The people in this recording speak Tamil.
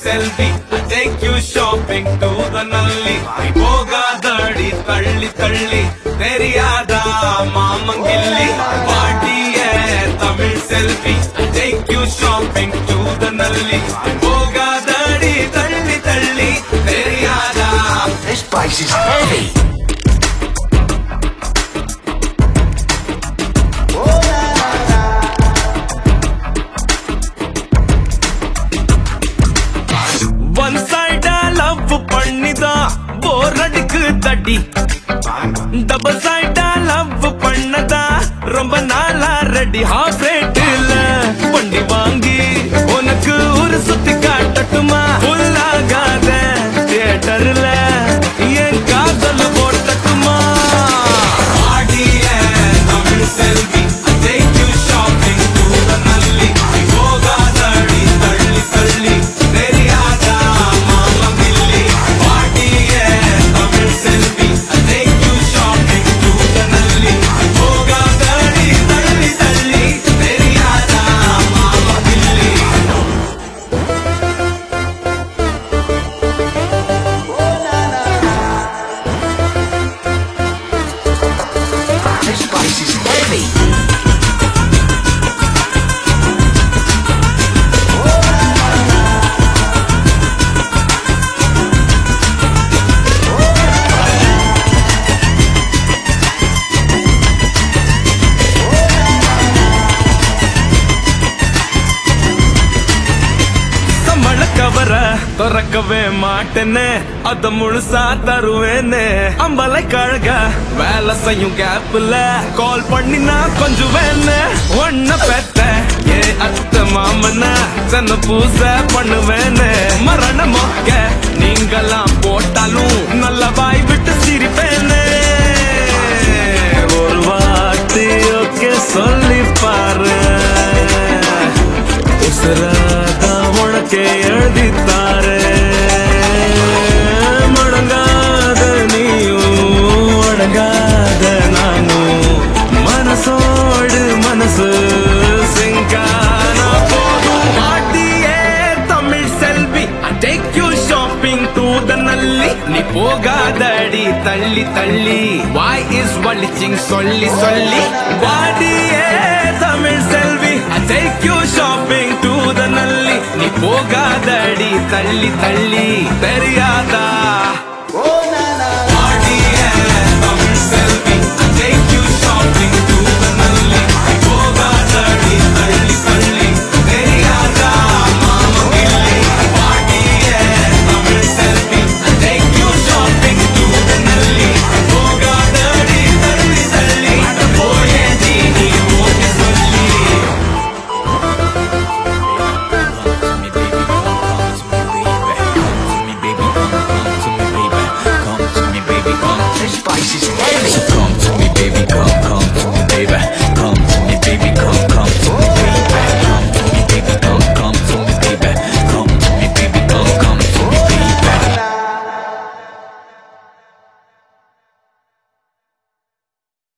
Selvi take you shopping to the Nalli போகாதடி தள்ளி தள்ளி தெரியாதா மாமங்கில்லி பாட்டிய Tamil Selvi take you shopping to the Nalli போகாதடி தள்ளி தள்ளி தெரியாதா This place is heavy. One சைடா லவ் பண்ணிதான் போர் அடிக்கு தடி டபுள் சைடா லவ் பண்ணதா ரொம்ப நாளா ரெடி ஹாஃப் ரேட்டுல வண்டி வாங்கி உனக்கு ஒரு சுத்தி காட்டட்டுமா புல்லாகாத தியேட்டர்ல என் காதல் போட்டட்டுமா ஆடிய தமிழ் செல்வி take you shopping to the நல்லி போகாதடி தள்ளி தள்ளி தெரியாதா மாமா மில்லி பாடிய தமிழ் செல்வி take you shopping to the நல்லி போகாதடி தள்ளி தள்ளி தெரியாதா மாமா மில்லி This place is heavy. சம்பள கவர திறக்கவே மாட்டேன்னு அத முழுசா தருவேன்னு அம்பலை கழக வேலை செய்யும் கேப்ல கால் பண்ணி நான் கொஞ்சம் வேணு ஒன்ன பெத்த ஏ அத்த மாமன தன்னை பூச பண்ணுவேன்னு மரண மொக்க நீங்கெல்லாம் போட்டாலும் நல்ல வாய் விட்டு சிரிப்பேன்னு ஒரு வாட்டி ஓகே சொல்லி பாரு உசுராத உனக்கே எழுதித்தாரு முடங்காத நீயும் அடங்காத நானும் மனசோடு மனசு சிங்கானா போதும் பாட்டியே Tamil Selvi take you shopping to the Nalli நீ போகாதடி தள்ளி தள்ளி வாய் இஸ் வலிச்சிங் சொல்லி சொல்லி பாடியே Tamil Selvi take you shopping to the Nalli நீ போகாதடி தள்ளி தள்ளி